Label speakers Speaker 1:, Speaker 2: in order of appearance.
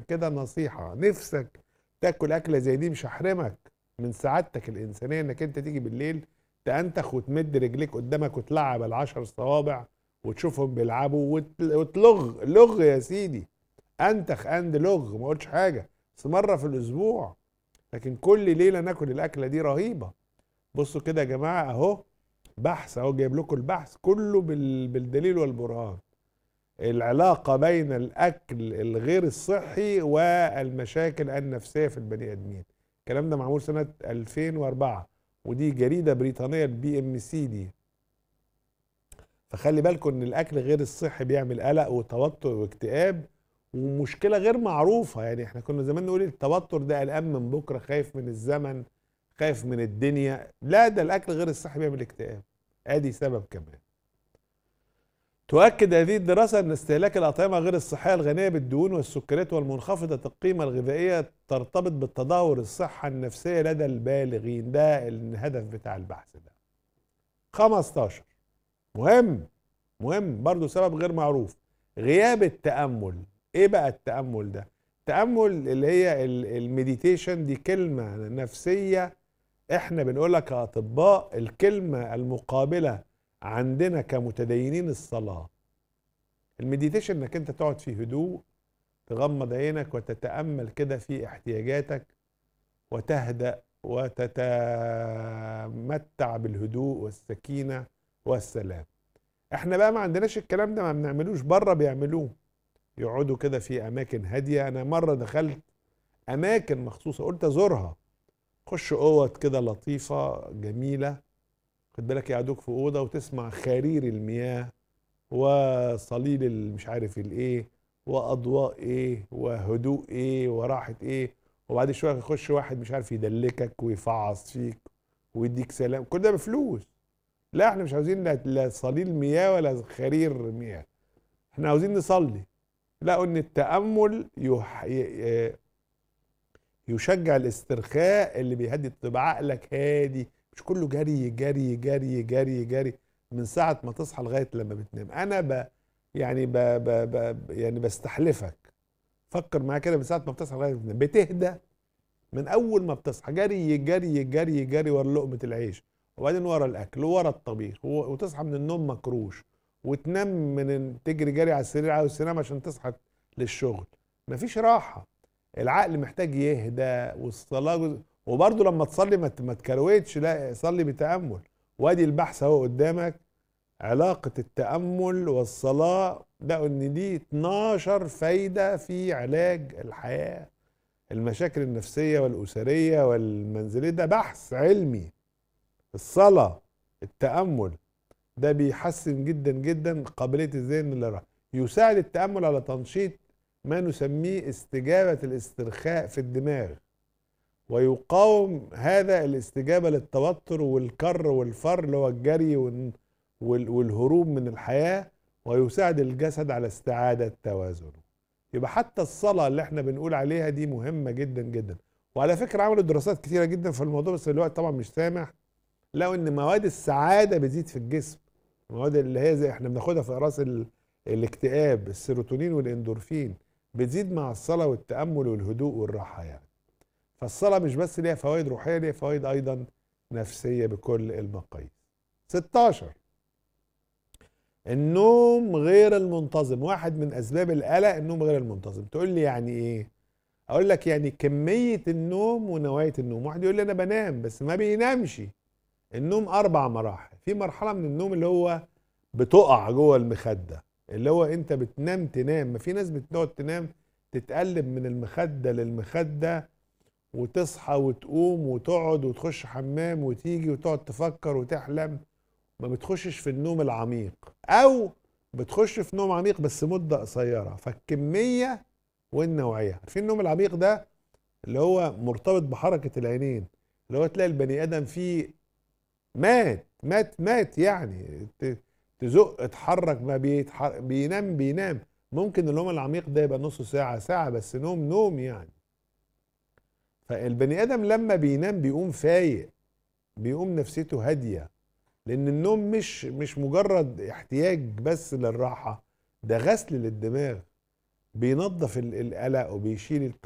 Speaker 1: كده نصيحه نفسك تاكل اكله زي دي مش هحرمك من سعادتك الانسانيه انك انت تيجي بالليل تأنتخ وتمد رجليك قدامك وتلعب العشر صوابع وتشوفهم بيلعبوا وت- وتلغ لغ يا سيدي انتخ اند لغ ما قلتش حاجه بس مره في الاسبوع لكن كل ليله ناكل الاكله دي رهيبه بصوا كده يا جماعه اهو بحث اهو جايب لكم البحث كله بال- بالدليل والبرهان العلاقه بين الاكل الغير الصحي والمشاكل النفسيه في البني ادمين الكلام ده معمول سنه 2004 ودي جريده بريطانيه البي ام سي دي فخلي بالكم ان الاكل غير الصحي بيعمل قلق وتوتر واكتئاب ومشكله غير معروفه يعني احنا كنا زمان نقول التوتر ده قلقان من بكره خايف من الزمن خايف من الدنيا لا ده الاكل غير الصحي بيعمل اكتئاب ادي سبب كمان تؤكد هذه الدراسة أن استهلاك الأطعمة غير الصحية الغنية بالدهون والسكريات والمنخفضة القيمة الغذائية ترتبط بالتدهور الصحة النفسية لدى البالغين ده الهدف بتاع البحث ده 15 مهم مهم برضو سبب غير معروف غياب التأمل ايه بقى التأمل ده التأمل اللي هي ال- المديتيشن دي كلمة نفسية احنا بنقولها كأطباء الكلمة المقابلة عندنا كمتدينين الصلاة المديتيشن انك انت تقعد في هدوء تغمض عينك وتتأمل كده في احتياجاتك وتهدأ وتتمتع بالهدوء والسكينة والسلام احنا بقى ما عندناش الكلام ده ما بنعملوش بره بيعملوه يقعدوا كده في اماكن هاديه انا مره دخلت اماكن مخصوصه قلت ازورها خش اوض كده لطيفه جميله خد بالك يقعدوك في اوضه وتسمع خرير المياه وصليل ال- مش عارف الايه واضواء ايه وهدوء ايه وراحه ايه وبعد شويه يخش واحد مش عارف يدلكك ويفعص فيك ويديك سلام كل ده بفلوس لا احنا مش عاوزين لا- لا صليل مياه ولا خرير مياه احنا عاوزين نصلي لقوا ان التامل يح... ي- يشجع الاسترخاء اللي بيهدي تبقى عقلك هادي مش كله جري جري جري جري جري من ساعه ما تصحى لغايه لما بتنام انا ب يعني ب ب ب يعني بستحلفك فكر معايا كده من ساعه ما بتصحى لغايه ما بتنام بتهدى من اول ما بتصحى جري جري جري جري ورا لقمه العيش وبعدين ورا الاكل وورا الطبيخ و- وتصحى من النوم مكروش وتنام من تجري جري على السرير عاوز تنام عشان تصحى للشغل مفيش راحه العقل محتاج يهدى والصلاه جزء وبرضه لما تصلي ما ت- ما تكروتش لا صلي بتامل وادي البحث اهو قدامك علاقه التامل والصلاه لقوا ان دي 12 فايده في علاج الحياه المشاكل النفسيه والاسريه والمنزليه ده بحث علمي الصلاه التامل ده بيحسن جدا جدا قابليه الذهن للراحه يساعد التامل على تنشيط ما نسميه استجابه الاسترخاء في الدماغ ويقاوم هذا الاستجابه للتوتر والكر والفر اللي هو الجري وال- وال- والهروب من الحياه ويساعد الجسد على استعاده توازنه يبقى حتى الصلاه اللي احنا بنقول عليها دي مهمه جدا جدا وعلى فكره عملوا دراسات كتيره جدا في الموضوع بس الوقت طبعا مش سامح لقوا ان مواد السعاده بتزيد في الجسم المواد اللي هي زي احنا بناخدها في اقراص ال- الاكتئاب السيروتونين والاندورفين بتزيد مع الصلاه والتامل والهدوء والراحه يعني فالصلاه مش بس ليها فوائد روحيه ليها فوائد ايضا نفسيه بكل المقاييس 16 النوم غير المنتظم واحد من اسباب القلق النوم غير المنتظم تقول لي يعني ايه اقول لك يعني كميه النوم ونوعيه النوم واحد يقول لي انا بنام بس ما بينامش النوم اربع مراحل في مرحله من النوم اللي هو بتقع جوه المخده اللي هو انت بتنام تنام ما في ناس بتقعد تنام تتقلب من المخده للمخده وتصحى وتقوم وتقعد وتخش حمام وتيجي وتقعد تفكر وتحلم ما بتخشش في النوم العميق او بتخش في نوم عميق بس مده قصيره فالكميه والنوعيه عارفين النوم العميق ده اللي هو مرتبط بحركه العينين اللي هو تلاقي البني ادم فيه مات مات مات يعني ت- تزق اتحرك ما بيتحرك بينام بينام ممكن النوم العميق ده يبقى نص ساعة ساعة بس نوم نوم يعني فالبني آدم لما بينام بيقوم فايق بيقوم نفسيته هادية لأن النوم مش مش مجرد احتياج بس للراحة ده غسل للدماغ بينظف ال- القلق وبيشيل